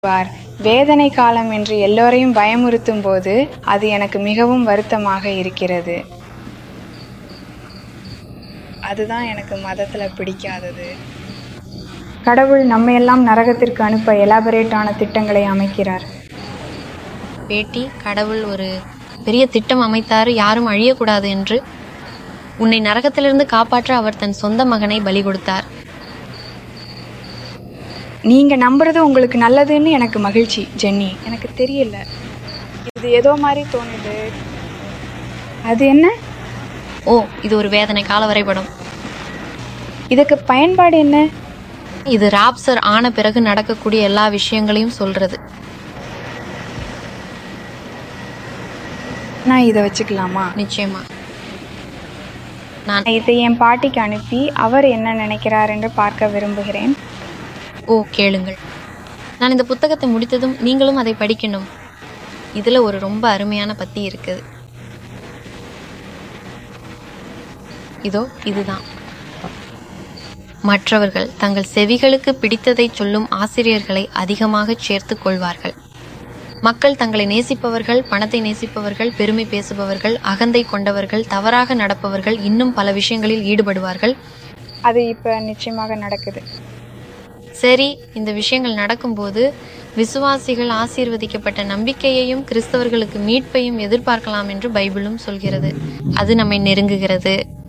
வார் வேதனை காலம் என்று எல்லோரையும் பயமுறுத்தும் போது அது எனக்கு மிகவும் வருத்தமாக இருக்கிறது அதுதான் எனக்கு மதத்தில் பிடிக்காதது கடவுள் நம்மையெல்லாம் நரகத்திற்கு அனுப்ப எலாபரேட்டான திட்டங்களை அமைக்கிறார் பேட்டி கடவுள் ஒரு பெரிய திட்டம் அமைத்தார் யாரும் அழியக்கூடாது என்று உன்னை நரகத்திலிருந்து காப்பாற்ற அவர் தன் சொந்த மகனை பலி கொடுத்தார் நீங்க நம்புறது உங்களுக்கு நல்லதுன்னு எனக்கு மகிழ்ச்சி ஜென்னி எனக்கு தெரியல இது ஏதோ மாதிரி தோணுது அது என்ன ஓ இது ஒரு வேதனை கால வரைபடம் இதுக்கு பயன்பாடு என்ன இது ராப்சர் ஆன பிறகு நடக்கக்கூடிய எல்லா விஷயங்களையும் சொல்றது நான் இதை வச்சுக்கலாமா நிச்சயமா நான் இதை என் பாட்டிக்கு அனுப்பி அவர் என்ன நினைக்கிறார் என்று பார்க்க விரும்புகிறேன் ஓ கேளுங்கள் நான் இந்த புத்தகத்தை முடித்ததும் நீங்களும் அதை படிக்கணும் இதுல ஒரு ரொம்ப அருமையான பத்தி இருக்குது இதோ இதுதான் மற்றவர்கள் தங்கள் செவிகளுக்கு பிடித்ததை சொல்லும் ஆசிரியர்களை அதிகமாக சேர்த்துக் கொள்வார்கள் மக்கள் தங்களை நேசிப்பவர்கள் பணத்தை நேசிப்பவர்கள் பெருமை பேசுபவர்கள் அகந்தை கொண்டவர்கள் தவறாக நடப்பவர்கள் இன்னும் பல விஷயங்களில் ஈடுபடுவார்கள் அது இப்போ நிச்சயமாக நடக்குது சரி இந்த விஷயங்கள் நடக்கும்போது விசுவாசிகள் ஆசீர்வதிக்கப்பட்ட நம்பிக்கையையும் கிறிஸ்தவர்களுக்கு மீட்பையும் எதிர்பார்க்கலாம் என்று பைபிளும் சொல்கிறது அது நம்மை நெருங்குகிறது